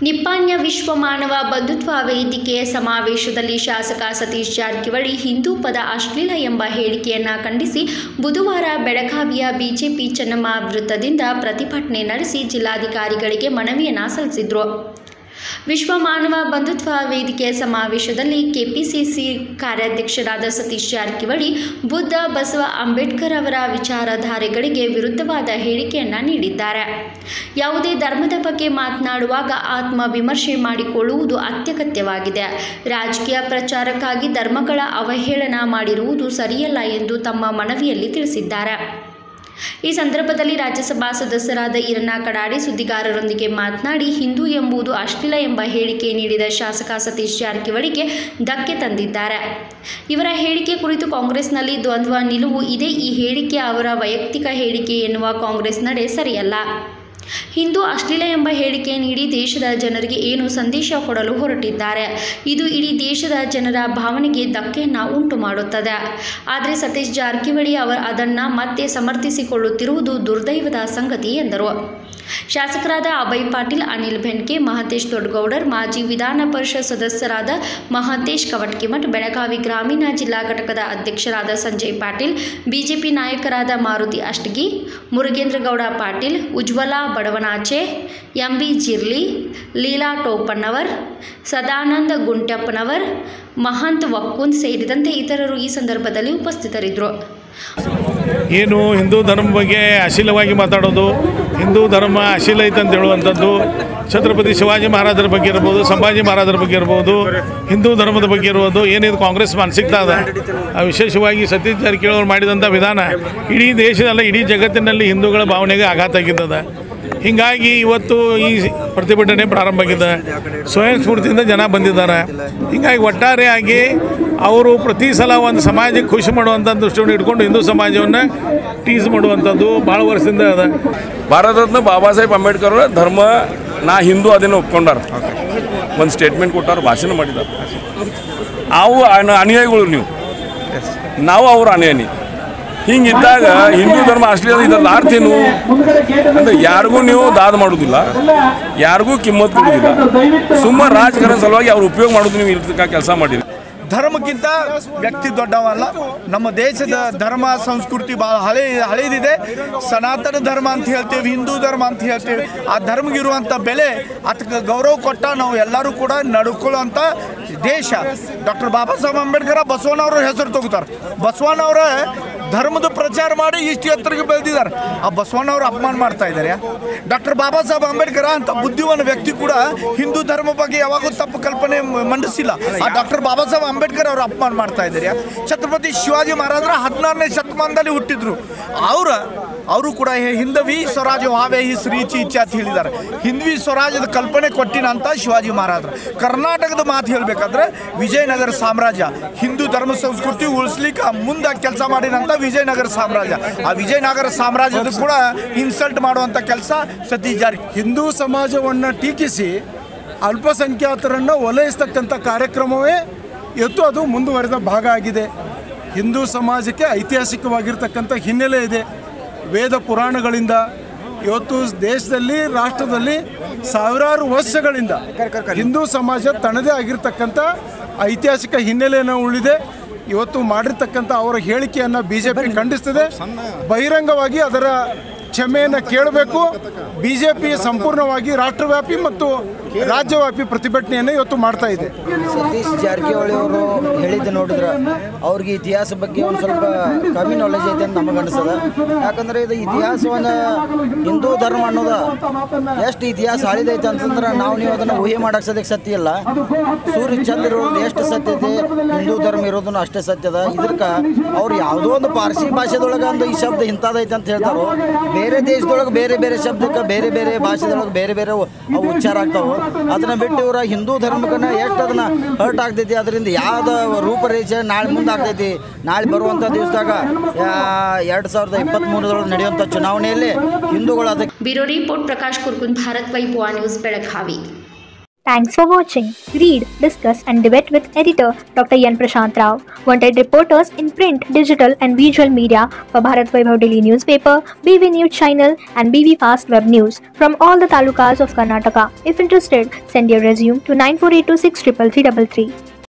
ನಿಪ್ಪಾಣ್ಯ ವಿಶ್ವ ಮಾನವ ಬಂಧುತ್ವ ವೇದಿಕೆಯ ಸಮಾವೇಶದಲ್ಲಿ ಶಾಸಕ ಸತೀಶ್ ಜಾರಕಿಹೊಳಿ ಹಿಂದೂ ಪದ ಅಶ್ಲೀಲ ಎಂಬ ಹೇಳಿಕೆಯನ್ನ ಖಂಡಿಸಿ ಬುಧವಾರ ಬೆಳಗಾವಿಯ ಬಿಜೆಪಿ ಚೆನ್ನಮ್ಮ ವೃತ್ತದಿಂದ ಪ್ರತಿಭಟನೆ ನಡೆಸಿ ಜಿಲ್ಲಾಧಿಕಾರಿಗಳಿಗೆ ಮನವಿಯನ್ನ ಸಲ್ಲಿಸಿದ್ರು ವಿಶ್ವ ಮಾನವ ಬಂಧುತ್ವ ವೇದಿಕೆಯ ಸಮಾವೇಶದಲ್ಲಿ ಕೆಪಿಸಿಸಿ ಕಾರ್ಯಾಧ್ಯಕ್ಷರಾದ ಸತೀಶ್ ಜಾರಕಿಹೊಳಿ ಬುದ್ಧ ಬಸವ ಅಂಬೇಡ್ಕರ್ ಅವರ ವಿಚಾರಧಾರೆಗಳಿಗೆ ವಿರುದ್ಧವಾದ ಹೇಳಿಕೆಯನ್ನ ನೀಡಿದ್ದಾರೆ ಯಾವುದೇ ಧರ್ಮದ ಬಗ್ಗೆ ಮಾತನಾಡುವಾಗ ಆತ್ಮವಿಮರ್ಶೆ ಮಾಡಿಕೊಳ್ಳುವುದು ಅತ್ಯಗತ್ಯವಾಗಿದೆ ರಾಜಕೀಯ ಪ್ರಚಾರಕ್ಕಾಗಿ ಧರ್ಮಗಳ ಅವಹೇಳನ ಮಾಡಿರುವುದು ಸರಿಯಲ್ಲ ಎಂದು ತಮ್ಮ ಮನವಿಯಲ್ಲಿ ತಿಳಿಸಿದ್ದಾರೆ ಈ ಸಂದರ್ಭದಲ್ಲಿ ರಾಜ್ಯಸಭಾ ಸದಸ್ಯರಾದ ಈರಣ್ಣ ಕಡಾಡಿ ಸುದ್ದಿಗಾರರೊಂದಿಗೆ ಮಾತನಾಡಿ ಹಿಂದೂ ಎಂಬುದು ಅಶ್ಲೀಲ ಎಂಬ ಹೇಳಿಕೆ ನೀಡಿದ ಶಾಸಕ ಸತೀಶ್ ಜಾರಕಿಹೊಳಿಗೆ ಧಕ್ಕೆ ತಂದಿದ್ದಾರೆ ಇವರ ಹೇಳಿಕೆ ಕುರಿತು ಕಾಂಗ್ರೆಸ್ನಲ್ಲಿ ದ್ವಂದ್ವ ನಿಲುವು ಇದೆ ಈ ಹೇಳಿಕೆ ಅವರ ವೈಯಕ್ತಿಕ ಹೇಳಿಕೆ ಎನ್ನುವ ಕಾಂಗ್ರೆಸ್ ನಡೆ ಸರಿಯಲ್ಲ ಹಿಂದೂ ಅಶ್ಲೀಲ ಎಂಬ ಹೇಳಿಕೆ ನೀಡಿ ದೇಶದ ಜನರಿಗೆ ಏನು ಸಂದೇಶ ಕೊಡಲು ಹೊರಟಿದ್ದಾರೆ ಇದು ಇಡೀ ದೇಶದ ಜನರ ಭಾವನೆಗೆ ಧಕ್ಕೆಯನ್ನು ಉಂಟು ಮಾಡುತ್ತದೆ ಆದರೆ ಸತೀಶ್ ಜಾರಕಿಹೊಳಿ ಅವರು ಅದನ್ನು ಮತ್ತೆ ಸಮರ್ಥಿಸಿಕೊಳ್ಳುತ್ತಿರುವುದು ದುರ್ದೈವದ ಸಂಗತಿ ಎಂದರು ಶಾಸಕರಾದ ಅಭಯ್ ಪಾಟೀಲ್ ಅನಿಲ್ ಬೆನ್ಕೆ ಮಹಂತೇಶ್ ದೊಡ್ಡಗೌಡರ್ ಮಾಜಿ ವಿಧಾನ ಪರಿಷತ್ ಸದಸ್ಯರಾದ ಮಹಂತೇಶ್ ಕವಟ್ಕಿಮಠ್ ಬೆಳಗಾವಿ ಗ್ರಾಮೀಣ ಜಿಲ್ಲಾ ಘಟಕದ ಅಧ್ಯಕ್ಷರಾದ ಸಂಜಯ್ ಪಾಟೀಲ್ ಬಿಜೆಪಿ ನಾಯಕರಾದ ಮಾರುತಿ ಅಷ್ಟಗಿ ಮುರುಗೇಂದ್ರಗೌಡ ಪಾಟೀಲ್ ಉಜ್ವಲಾ ಬಡವನಾಚೆ ಎಂಬಿ ಜಿರ್ಲಿ ಲೀಲಾ ಟೋಪಣ್ಣವರ್ ಸದಾನಂದ ಗುಂಟಪ್ಪನವರ್ ಮಹಂತ್ ವಕ್ಕುಂದ್ ಸೇರಿದಂತೆ ಇತರರು ಈ ಸಂದರ್ಭದಲ್ಲಿ ಉಪಸ್ಥಿತರಿದ್ದರು ಏನು ಹಿಂದೂ ಧರ್ಮ ಬಗ್ಗೆ ಅಶೀಲವಾಗಿ ಮಾತಾಡೋದು ಹಿಂದೂ ಧರ್ಮ ಅಶೀಲ ಐತೆ ಅಂತ ಹೇಳುವಂಥದ್ದು ಛತ್ರಪತಿ ಶಿವಾಜಿ ಮಹಾರಾಜರ ಬಗ್ಗೆ ಇರ್ಬೋದು ಸಂಭಾಜಿ ಮಹಾರಾಜರ ಬಗ್ಗೆ ಇರ್ಬೋದು ಹಿಂದೂ ಧರ್ಮದ ಬಗ್ಗೆ ಇರ್ಬೋದು ಏನಿದು ಕಾಂಗ್ರೆಸ್ ಮಾನಸಿಕತಾ ಅದ ಆ ವಿಶೇಷವಾಗಿ ಸತೀಶ್ ಜಾರಕಿಹೊಳಿ ಅವರು ಮಾಡಿದಂಥ ವಿಧಾನ ಇಡೀ ದೇಶದಲ್ಲ ಇಡೀ ಜಗತ್ತಿನಲ್ಲಿ ಹಿಂದೂಗಳ ಭಾವನೆಗೆ ಆಘಾತ ಆಗಿದ್ದದ ಹೀಗಾಗಿ ಇವತ್ತು ಈ ಪ್ರತಿಭಟನೆ ಪ್ರಾರಂಭ ಆಗಿದೆ ಸ್ವಯಂ ಸ್ಫೂರ್ತಿಯಿಂದ ಜನ ಬಂದಿದ್ದಾರೆ ಹೀಗಾಗಿ ಒಟ್ಟಾರೆಯಾಗಿ ಅವರು ಪ್ರತಿ ಸಲ ಒಂದು ಸಮಾಜಕ್ಕೆ ಖುಷಿ ಮಾಡುವಂಥ ದೃಷ್ಟಿಯನ್ನು ಇಟ್ಕೊಂಡು ಹಿಂದೂ ಸಮಾಜವನ್ನು ಟೀಸ್ ಮಾಡುವಂಥದ್ದು ಭಾಳ ವರ್ಷದಿಂದ ಅದ ಭಾರತ ರತ್ನ ಬಾಬಾ ಸಾಹೇಬ್ ಅಂಬೇಡ್ಕರ್ ಅವರ ಧರ್ಮ ನಾ ಹಿಂದೂ ಅದನ್ನು ಒಪ್ಕೊಂಡಾರ ಒಂದು ಸ್ಟೇಟ್ಮೆಂಟ್ ಕೊಟ್ಟಾರ ಭಾಷಣ ಮಾಡಿದಾರೆ ಅವು ಅನ- ಅನುಯಾಯಿಗಳು ನೀವು ನಾವು ಅವ್ರ ಅನುಯಾಯಿ ಹಿಂಗಿದ್ದಾಗ ಹಿಂದೂ ಧರ್ಮ ಅಶ್ಲೀಲ ಇದ್ರದ್ದು ಅರ್ಥ ಏನು ಅಂದ್ರೆ ಯಾರಿಗೂ ನೀವು ದಾದ ಮಾಡೋದಿಲ್ಲ ಯಾರಿಗೂ ಕಿಮ್ಮತ್ ಕೊಡೋದಿಲ್ಲ ಸುಮ್ಮ ರಾಜಕಾರಣ ಸಲುವಾಗಿ ಅವ್ರು ಉಪಯೋಗ ಮಾಡೋದು ನೀವು ಇರ್ತಕ್ಕ ಕೆಲಸ ಮಾಡಿರಿ ಧರ್ಮಕ್ಕಿಂತ ವ್ಯಕ್ತಿ ದೊಡ್ಡವಲ್ಲ ನಮ್ಮ ದೇಶದ ಧರ್ಮ ಸಂಸ್ಕೃತಿ ಭಾಳ ಹಳೆ ಹಳೇದಿದೆ ಸನಾತನ ಧರ್ಮ ಅಂತ ಹೇಳ್ತೇವೆ ಹಿಂದೂ ಧರ್ಮ ಅಂತ ಹೇಳ್ತೇವೆ ಆ ಧರ್ಮಗಿರುವಂಥ ಬೆಲೆ ಅದಕ್ಕೆ ಗೌರವ ಕೊಟ್ಟ ನಾವು ಎಲ್ಲರೂ ಕೂಡ ನಡ್ಕೊಳ್ಳುವಂಥ ದೇಶ ಡಾಕ್ಟರ್ ಬಾಬಾ ಸಾಹೇಬ್ ಅಂಬೇಡ್ಕರ್ ಬಸವಣ್ಣವ್ರ ಹೆಸರು ತಗೋತಾರೆ ಬಸವಣ್ಣವ್ರ ಧರ್ಮದ ಪ್ರಚಾರ ಮಾಡಿ ಇಷ್ಟು ಎತ್ತರಕ್ಕೆ ಬೆಳೆದಿದ್ದಾರೆ ಆ ಬಸವಣ್ಣವ್ರ ಅಪಮಾನ ಮಾಡ್ತಾ ಇದ್ದಾರೆ ಡಾಕ್ಟರ್ ಬಾಬಾ ಸಾಹೇಬ್ ಅಂಬೇಡ್ಕರ್ ಅಂತ ಬುದ್ಧಿವಾನ ವ್ಯಕ್ತಿ ಕೂಡ ಹಿಂದೂ ಧರ್ಮ ಬಗ್ಗೆ ಯಾವಾಗೂ ತಪ್ಪು ಕಲ್ಪನೆ ಮ- ಮಂಡಿಸಿಲ್ಲ ಆ ಡಾಕ್ಟರ್ ಬಾಬಾ ಸಾಹೇಬ್ ಅಂಬೇಡ್ಕರ್ ಅವರು ಅಪಮಾನ ಮಾಡ್ತಾ ಇದ್ದಾರೆ ಛತ್ರಪತಿ ಶಿವಾಜಿ ಮಹಾರಾಜರ ಹದಿನಾರನೇ ಶತಮಾನದಲ್ಲಿ ಹುಟ್ಟಿದ್ರು ಅವರ ಅವರು ಕೂಡ ಹೇ- ಹಿಂದವಿ ಸ್ವರಾಜ ವಾವೆ ಹಿ ಶ್ರೀಚಿ ಇಚ್ಛೆ ಅಂತ ಹೇಳಿದ್ದಾರೆ ಹಿಂದ್ವಿ ಸ್ವರಾಜ್ಯದ ಕಲ್ಪನೆ ಕೊಟ್ಟಿನ ಅಂತ ಶಿವಾಜಿ ಮಹಾರಾಜರು ಕರ್ನಾಟಕದ ಮಾತು ಹೇಳಬೇಕಾದ್ರೆ ವಿಜಯನಗರ ಸಾಮ್ರಾಜ್ಯ ಹಿಂದೂ ಧರ್ಮ ಸಂಸ್ಕೃತಿ ಉಳಿಸ್ಲಿಕ್ಕೆ ಮುಂದೆ ಕೆಲಸ ಮಾಡಿದಂಥ ವಿಜಯನಗರ ಸಾಮ್ರಾಜ್ಯ ಆ ವಿಜಯನಗರ ಸಾಮ್ರಾಜ್ಯದ ಕೂಡ ಇನ್ಸಲ್ಟ್ ಮಾಡುವಂಥ ಕೆಲಸ ಸತೀಶ್ ಜಾರಿ ಹಿಂದೂ ಸಮಾಜವನ್ನು ಟೀಕಿಸಿ ಅಲ್ಪಸಂಖ್ಯಾತರನ್ನು ಒಲೈಸ್ತಕ್ಕಂಥ ಕಾರ್ಯಕ್ರಮವೇ ಇವತ್ತು ಅದು ಮುಂದುವರೆದ ಭಾಗ ಆಗಿದೆ ಹಿಂದೂ ಸಮಾಜಕ್ಕೆ ಐತಿಹಾಸಿಕವಾಗಿರ್ತಕ್ಕಂಥ ಹಿನ್ನೆಲೆ ಇದೆ ವೇದ ಪುರಾಣಗಳಿಂದ ಇವತ್ತು ದೇಶದಲ್ಲಿ ರಾಷ್ಟ್ರದಲ್ಲಿ ಸಾವಿರಾರು ವರ್ಷಗಳಿಂದ ಹಿಂದೂ ಸಮಾಜ ತನ್ನದೇ ಆಗಿರ್ತಕ್ಕಂಥ ಐತಿಹಾಸಿಕ ಹಿನ್ನೆಲೆಯನ್ನು ಉಳಿದೆ ಇವತ್ತು ಮಾಡಿರ್ತಕ್ಕಂಥ ಅವರ ಹೇಳಿಕೆಯನ್ನು ಬಿ ಜೆ ಪಿ ಖಂಡಿಸ್ತದೆ ಬಹಿರಂಗವಾಗಿ ಅದರ ಕ್ಷಮೆಯನ್ನು ಕೇಳಬೇಕು ಬಿ ಜೆ ಪಿ ಸಂಪೂರ್ಣವಾಗಿ ರಾಷ್ಟ್ರವ್ಯಾಪಿ ಮತ್ತು ರಾಜ್ಯವ್ಯಾಪಿ ಪ್ರತಿಭಟನೆಯನ್ನು ಇವತ್ತು ಮಾಡ್ತಾ ಇದೆ ಸತೀಶ್ ಜಾರಕಿಹೊಳಿ ಅವರು ಹೇಳಿದ್ದು ನೋಡಿದ್ರೆ ಅವ್ರಿಗೆ ಇತಿಹಾಸ ಬಗ್ಗೆ ಒಂದು ಸ್ವಲ್ಪ ಕಮ್ಮಿ ನಾಲೆಜ್ ಐತೆ ಅಂತ ನಮಗೆ ಅನಿಸ್ತದ ಯಾಕಂದ್ರೆ ಇದು ಇತಿಹಾಸವನ್ನು ಹಿಂದೂ ಧರ್ಮ ಅನ್ನೋದ ಎಷ್ಟು ಇತಿಹಾಸ ಹಳಿದೈತೆ ಅಂತಂದ್ರೆ ನಾವು ನೀವು ಅದನ್ನು ಊಹೆ ಮಾಡಕ್ಕೆ ಸದ್ಯಕ್ಕೆ ಸತ್ಯ ಇಲ್ಲ ಸೂರ್ಯ ಚಂದ್ರ ಇರೋದು ಎಷ್ಟು ಸತ್ಯ ಇದೆ ಹಿಂದೂ ಧರ್ಮ ಇರೋದನ್ನು ಅಷ್ಟೇ ಸತ್ಯದ ಇದಕ್ಕೆ ಅವ್ರು ಯಾವುದೋ ಒಂದು ಪಾರ್ಸಿ ಭಾಷೆದೊಳಗೆ ಒಂದು ಈ ಶಬ್ದ ಇಂಥದೈತೆ ಅಂತ ಹೇಳ್ತಾರೋ ಬೇರೆ ದೇಶದೊಳಗೆ ಬೇರೆ ಬೇರೆ ಶಬ್ದಕ್ಕೆ ಬೇರೆ ಬೇರೆ ಭಾಷೆದೊಳಗೆ ಬೇರೆ ಬೇರೆ ಅವು ಅವು ಉಚ್ಚಾರ ಆಗ್ತಾವೆ ಅದನ್ನ ಬಿಟ್ಟು ಇವ್ರ ಹಿಂದೂ ಧರ್ಮಕ್ಕನ್ನ ಎಷ್ಟು ಅದನ್ನ ಹರ್ಟ್ ಆಗ್ತೈತಿ ಅದರಿಂದ ಯಾವ್ದು ರೂಪರೇಷೆ ನಾಳೆ ಮುಂದೆ ಆಗ್ತೈತಿ ನಾಳೆ ಬರುವಂಥ ದಿವಸದಾಗ ಎರಡು ಸಾವಿರದ ಇಪ್ಪತ್ತ್ಮೂರರೊಳಗೆ ನಡೆಯುವಂಥ ಚುನಾವಣೆಯಲ್ಲಿ ಹಿಂದೂಗಳು ಅದಕ್ಕೆ bureau report Prakash Kurkund Bharat Vaibhava news Belagavi Thanks for watching. Read, discuss, and debate with editor Dr. Yan Prashant Rao. Wanted reporters in print, digital, and visual media for Bharat Vaibhav Daily Newspaper, BV News Channel, and BV Fast Web News from all the talukas of Karnataka. If interested, send your resume to 9482633333.